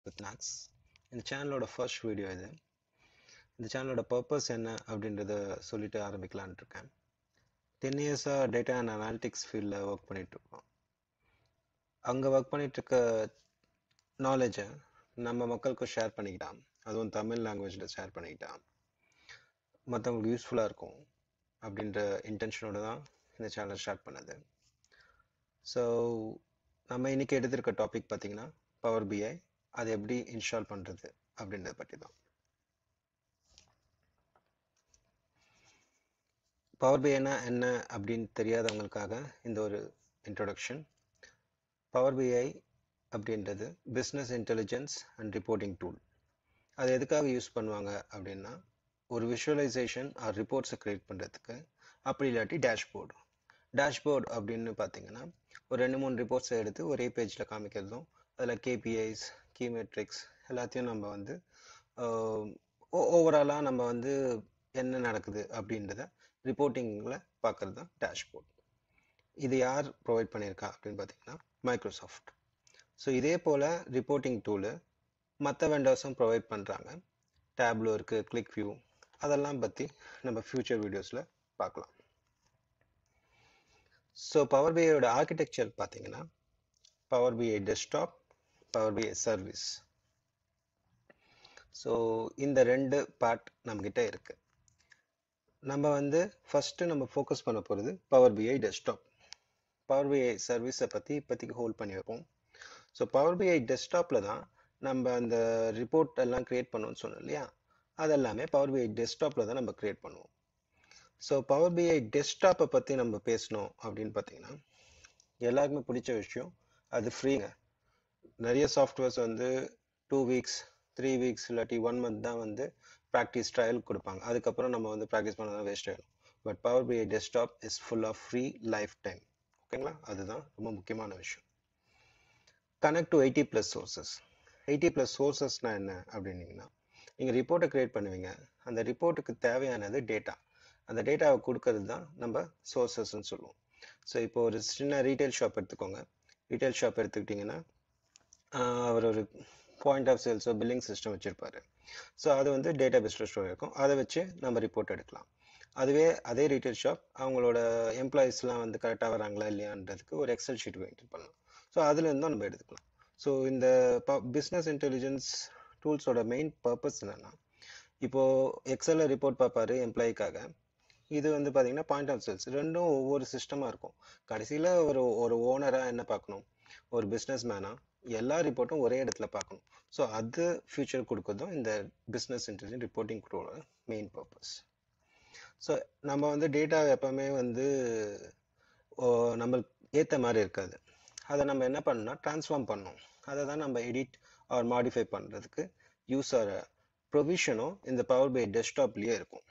with maths இந்த சேனலோட first video இது இந்த சேனலோட பர்பஸ் என்ன அப்படின்றத சொல்லிட்டு ஆரம்பிக்கலான்னு இருக்கேன் டென் இயர்ஸாக டேட்டா அண்ட் அனாலிட்டிக்ஸ் ஃபீல்டில் ஒர்க் பண்ணிகிட்ருக்கோம் அங்கே ஒர்க் பண்ணிகிட்ருக்க நாலேஜை நம்ம மக்களுக்கும் ஷேர் பண்ணிக்கிட்டான் அதுவும் தமிழ் லாங்குவேஜில் ஷேர் பண்ணிக்கிட்டான் மற்றவங்களுக்கு யூஸ்ஃபுல்லாக இருக்கும் அப்படின்ற இன்டென்ஷனோட தான் இந்த சேனல் ஸ்டார்ட் பண்ணது ஸோ நம்ம இன்னைக்கு எடுத்திருக்க டாபிக் பார்த்தீங்கன்னா பவர் பிஐ அதை எப்படி இன்ஸ்டால் பண்ணுறது அப்படின்றத பற்றி தான் பவர் பிஐனா என்ன அப்படின்னு தெரியாதவங்களுக்காக இந்த ஒரு இன்ட்ரொடக்ஷன் பவர் பிஐ அப்படின்றது business intelligence and reporting tool அது எதுக்காக யூஸ் பண்ணுவாங்க அப்படின்னா ஒரு விஷுவலைசேஷன் ஆர் ரிப்போர்ட்ஸை க்ரியேட் பண்ணுறதுக்கு அப்படி இல்லாட்டி டேஷ்போர்டு டேஷ்போர்ட் அப்படின்னு பார்த்தீங்கன்னா ஒரு ரெண்டு மூணு ரிப்போர்ட்ஸை எடுத்து ஒரே பேஜில் காமிக்கிறதும் அதில் கேபிஐஸ் கீ மெட்ரிக்ஸ் எல்லாத்தையும் நம்ம வந்து ஓவராலாக நம்ம வந்து என்ன நடக்குது அப்படின்றத ரிப்போர்ட்டிங்கில் பார்க்குறது தான் டேஷ்போர்ட் இது யார் ப்ரொவைட் பண்ணியிருக்கா அப்படின்னு பார்த்தீங்கன்னா மைக்ரோசாஃப்ட் ஸோ இதே போல் ரிப்போர்ட்டிங் டூலு மற்ற வெண்டர்ஸும் ப்ரொவைட் பண்ணுறாங்க டேப்லோ இருக்குது கிளிக் வியூ அதெல்லாம் பற்றி நம்ம ஃப்யூச்சர் வீடியோஸில் பார்க்கலாம் ஸோ பவர் பிஐயோட ஆர்கிடெக்சர் பார்த்தீங்கன்னா power BI desktop power BI service so இந்த ரெண்டு பார்ட் நம்மக்கிட்ட இருக்கு நம்ம வந்து ஃபஸ்ட்டு நம்ம ஃபோக்கஸ் பண்ண போகிறது power BI desktop power BI சர்வீஸை பற்றி இப்போதைக்கு ஹோல்ட் பண்ணி வைப்போம் ஸோ பவர் பிஐ டெஸ்க்டாப்பில் தான் நம்ம அந்த ரிப்போர்ட் எல்லாம் க்ரியேட் பண்ணோம்னு சொன்னோம் இல்லையா அதெல்லாமே பவர் பிஐ டெஸ்க்டாப்பில் தான் நம்ம க்ரியேட் பண்ணுவோம் ஸோ பவர் பிஐ டெஸ்க்டாப்பை பற்றி நம்ம பேசணும் அப்படின்னு பார்த்தீங்கன்னா எல்லாருக்குமே பிடிச்ச விஷயம் அது ஃப்ரீங்க நிறைய சாஃப்ட்வேர்ஸ் வந்து டூ வீக்ஸ் த்ரீ வீக்ஸ் இல்லாட்டி ஒன் மந்த் தான் வந்து ப்ராக்டிஸ் ட்ரையல் கொடுப்பாங்க அதுக்கப்புறம் நம்ம வந்து ப்ராக்டிஸ் பண்ண தான் வேஸ்ட் ஆகிடும் but power BI desktop is full of free lifetime ஓகேங்களா அதுதான் ரொம்ப முக்கியமான விஷயம் connect to eighty plus sources eighty plus சோர்சஸ்னால் என்ன அப்படின்னீங்கன்னா நீங்கள் ரிப்போர்ட்டை க்ரியேட் பண்ணுவீங்க அந்த ரிப்போர்ட்டுக்கு தேவையானது டேட்டா அந்த டேட்டாவை கொடுக்கறது தான் நம்ம சோர்சஸ்ன்னு சொல்லுவோம் ஸோ இப்போ ஒரு சின்ன ரீட்டைல் ஷாப் எடுத்துக்கோங்க ரீட்டைல் ஷாப் எடுத்துக்கிட்டிங்கன்னா அவர் ஒரு பாயிண்ட் ஆஃப் சேல்ஸோ பில்லிங் சிஸ்டம் வச்சுருப்பாரு ஸோ அது வந்து டேட்டா பேஸ்ட் ஸ்டோர் இருக்கும் அதை வச்சு நம்ம ரிப்போர்ட் எடுக்கலாம் அதுவே அதே ரீட்டைல் ஷாப் அவங்களோட எம்ப்ளாயீஸ்லாம் வந்து கரெக்டாக வராங்களா இல்லையான்றதுக்கு ஒரு எக்ஸல் ஷீட் மெயின்டைன் பண்ணலாம் ஸோ அதுலேருந்து நம்ம எடுத்துக்கலாம் ஸோ இந்த பிஸ்னஸ் இன்டெலிஜென்ஸ் டூல்ஸோட மெயின் பர்பஸ் என்னென்னா இப்போது எக்ஸலில் ரிப்போர்ட் பார்ப்பாரு எம்ப்ளாயிக்காக இது வந்து பார்த்தீங்கன்னா பாயிண்ட் ஆஃப் சேல்ஸ் ரெண்டும் ஒவ்வொரு சிஸ்டமாக இருக்கும் கடைசியில் ஒரு ஒரு ஓனராக என்ன பார்க்கணும் ஒரு பிஸ்னஸ் மேனாக எல்லா ரிப்போர்ட்டும் ஒரே இடத்துல பார்க்கணும் ஸோ அது ஃபியூச்சர் கொடுக்குறதும் இந்த பிஸ்னஸ் இன்டெலிஜென்ட் ரிப்போர்ட்டிங் டூலோட மெயின் பர்பஸ் ஸோ நம்ம வந்து டேட்டா எப்போவுமே வந்து நம்மளுக்கு ஏற்ற மாதிரி இருக்காது அதை நம்ம என்ன பண்ணணும்னா ட்ரான்ஸ்ஃபார்ம் பண்ணணும் அதை தான் நம்ம எடிட் ஆர் மாடிஃபை பண்ணுறதுக்கு யூஸ் ஆகிற ப்ரொவிஷனும் இந்த பவர் பை டெஸ்க்டாப்லேயே இருக்கும்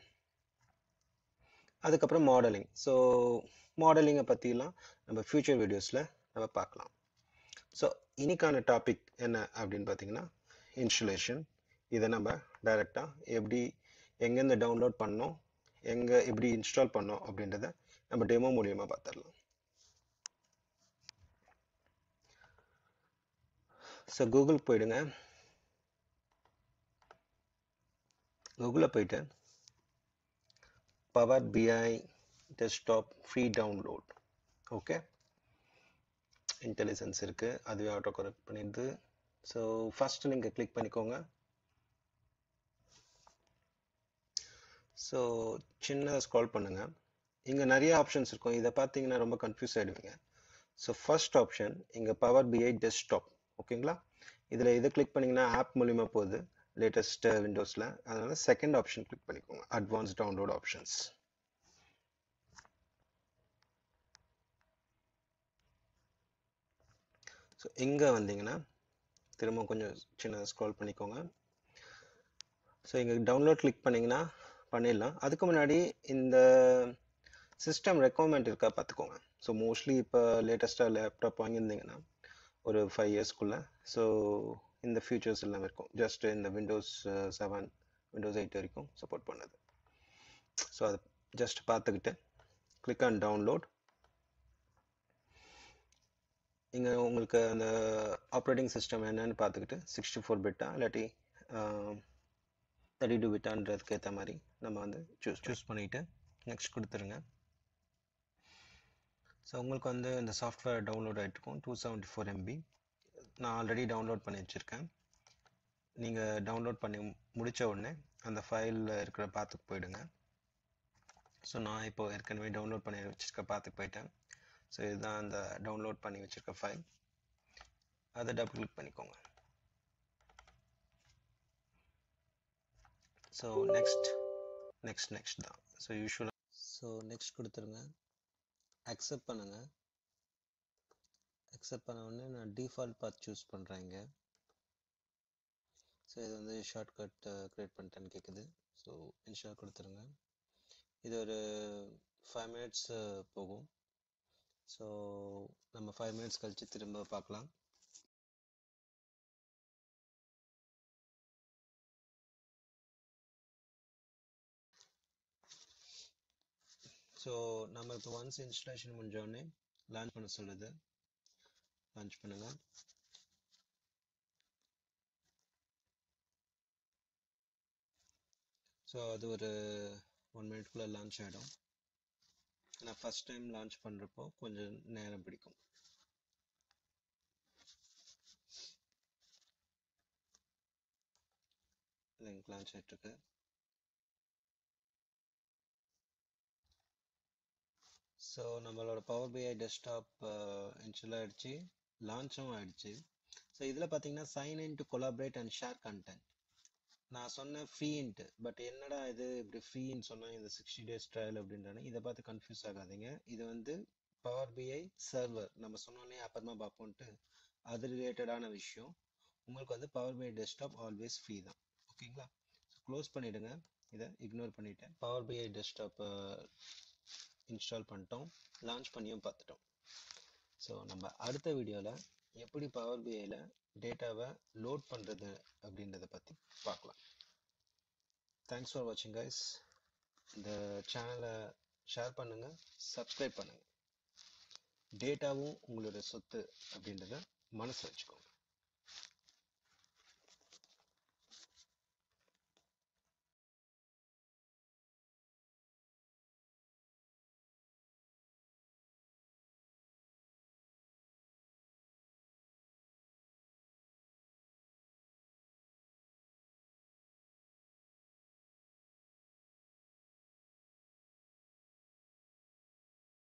அதுக்கப்புறம் மாடலிங் ஸோ மாடலிங்கை பற்றிலாம் நம்ம ஃப்யூச்சர் வீடியோஸில் நம்ம பார்க்கலாம் ஸோ இன்னைக்கான டாபிக் என்ன அப்படின்னு பார்த்தீங்கன்னா இன்ஸ்டலேஷன் இதை நம்ம டைரெக்டாக எப்படி எங்கேருந்து டவுன்லோட் பண்ணோம் எங்கே எப்படி இன்ஸ்டால் பண்ணோம் அப்படின்றத நம்ம டெமோ மூலியமாக பார்த்துடலாம் ஸோ கூகுள் போயிடுங்க கூகுளில் போயிட்டு power BI desktop free download okay intelligence இருக்குது அதுவே ஆட்டோ கரெக்ட் பண்ணிடுது ஸோ ஃபஸ்ட்டு நீங்கள் கிளிக் பண்ணிக்கோங்க ஸோ சின்ன ஸ்க்ரால் பண்ணுங்கள் இங்கே நிறைய ஆப்ஷன்ஸ் இருக்கும் இதை பார்த்தீங்கன்னா ரொம்ப கன்ஃபியூஸ் ஆகிடுவீங்க ஸோ ஃபர்ஸ்ட் ஆப்ஷன் இங்கே பவர் பிஐ டெஸ்க்டாப் ஓகேங்களா இதில் இதை கிளிக் பண்ணிங்கன்னா ஆப் மூலிமா போகுது லேட்டஸ்ட் விண்டோஸில் அதனால் செகண்ட் ஆப்ஷன் கிளிக் பண்ணிக்கோங்க அட்வான்ஸ் டவுன்லோட் ஆப்ஷன்ஸ் ஸோ இங்கே வந்தீங்கன்னா திரும்ப கொஞ்சம் சின்ன ஸ்க்ரால் பண்ணிக்கோங்க ஸோ இங்கே டவுன்லோட் கிளிக் பண்ணிங்கன்னா பண்ணிடலாம் அதுக்கு முன்னாடி இந்த சிஸ்டம் ரெக்குவயர்மெண்ட் இருக்கா பார்த்துக்கோங்க ஸோ மோஸ்ட்லி இப்போ லேட்டஸ்ட்டாக லேப்டாப் வாங்கியிருந்தீங்கன்னா ஒரு ஃபைவ் இயர்ஸ்க்குள்ளே ஸோ இந்த ஃபியூச்சர்ஸ் எல்லாமே இருக்கும் ஜஸ்ட் இந்த விண்டோஸ் செவன் விண்டோஸ் எயிட் வரைக்கும் சப்போர்ட் பண்ணுது ஸோ அதை ஜஸ்ட் பார்த்துக்கிட்டு கிளிக் ஆன் டவுன்லோட் இங்கே உங்களுக்கு அந்த ஆப்ரேட்டிங் சிஸ்டம் என்னன்னு பார்த்துக்கிட்டு சிக்ஸ்டி ஃபோர் பிட்டா இல்லாட்டி தேர்ட்டி டூ பிட்டான்றதுக்கு ஏற்ற மாதிரி நம்ம வந்து சூஸ் சூஸ் பண்ணிவிட்டு நெக்ஸ்ட் கொடுத்துருங்க ஸோ உங்களுக்கு வந்து இந்த சாஃப்ட்வேர் டவுன்லோட் ஆகிட்டுருக்கும் டூ செவன்ட்டி ஃபோர் எம்பி நான் ஆல்ரெடி டவுன்லோட் பண்ணி வச்சுருக்கேன் நீங்கள் டவுன்லோட் பண்ணி முடித்த உடனே அந்த ஃபைலில் இருக்கிற பாத்துக்கு போயிடுங்க ஸோ நான் இப்போ ஏற்கனவே டவுன்லோட் பண்ணி வச்சுருக்க பாத்துக்கு போயிட்டேன் ஸோ இதுதான் அந்த டவுன்லோட் பண்ணி வச்சுருக்க ஃபைல் அதை டபுள் கிளிக் பண்ணிக்கோங்க ஸோ நெக்ஸ்ட் நெக்ஸ்ட் நெக்ஸ்ட் தான் ஸோ யூஸ்வலாக ஸோ நெக்ஸ்ட் கொடுத்துருங்க அக்செப்ட் பண்ணுங்க அக்செப்ட் பண்ண உடனே நான் டிஃபால்ட் பாத் சூஸ் பண்ணுறேன் இங்கே ஸோ இது வந்து ஷார்ட்கட் க்ரியேட் பண்ணிட்டேன்னு கேட்குது ஸோ இன்ஸ்டால் கொடுத்துருங்க இது ஒரு ஃபைவ் மினிட்ஸ் போகும் ஸோ நம்ம ஃபைவ் மினிட்ஸ் கழித்து திரும்ப பார்க்கலாம் ஸோ நம்ம இப்போ ஒன்ஸ் இன்ஸ்டாலேஷன் முடிஞ்சோடனே லான்ச் பண்ண சொல்லுது லான்ச் பண்ணுங்க ஸோ அது ஒரு ஒன் மினிட்குள்ளே லான்ச் ஆகிடும் நான் ஃபஸ்ட் டைம் லான்ச் பண்ணுறப்போ கொஞ்சம் நேரம் பிடிக்கும் லிங்க் லான்ச் ஆகிட்டுருக்கு ஸோ நம்மளோட பவர் பிஐ டெஸ்க்டாப் இன்ஸ்டால் ஆகிடுச்சு லான்ச்சும் ஆகிடுச்சு ஸோ இதில் பார்த்தீங்கன்னா sign in to collaborate and share content நான் சொன்னேன் ஃப்ரீன்ட்டு பட் என்னடா இது இப்படி ஃப்ரீன்னு சொன்னால் இந்த சிக்ஸ்டி டேஸ் ட்ரையல் அப்படின்றானே இதை பார்த்து கன்ஃபியூஸ் ஆகாதீங்க இது வந்து பவர் பிஐ சர்வர் நம்ம சொன்னோன்னே அப்புறமா பார்ப்போன்ட்டு அது ரிலேட்டடான விஷயம் உங்களுக்கு வந்து power BI desktop always free தான் ஓகேங்களா க்ளோஸ் பண்ணிவிடுங்க இதை இக்னோர் பண்ணிவிட்டேன் பவர் பிஐ டெஸ்க்டாப் இன்ஸ்டால் பண்ணிட்டோம் லான்ச் பண்ணியும் பார்த்துட்டோம் ஸோ நம்ம அடுத்த வீடியோவில் எப்படி பவர் பிஐயில் டேட்டாவை லோட் பண்ணுறது அப்படின்றத பற்றி பார்க்கலாம் தேங்க்ஸ் ஃபார் வாட்சிங் கைஸ் இந்த சேனலை ஷேர் பண்ணுங்கள் சப்ஸ்கிரைப் பண்ணுங்கள் டேட்டாவும் உங்களோட சொத்து அப்படின்றத மனசில் வச்சுக்கோங்க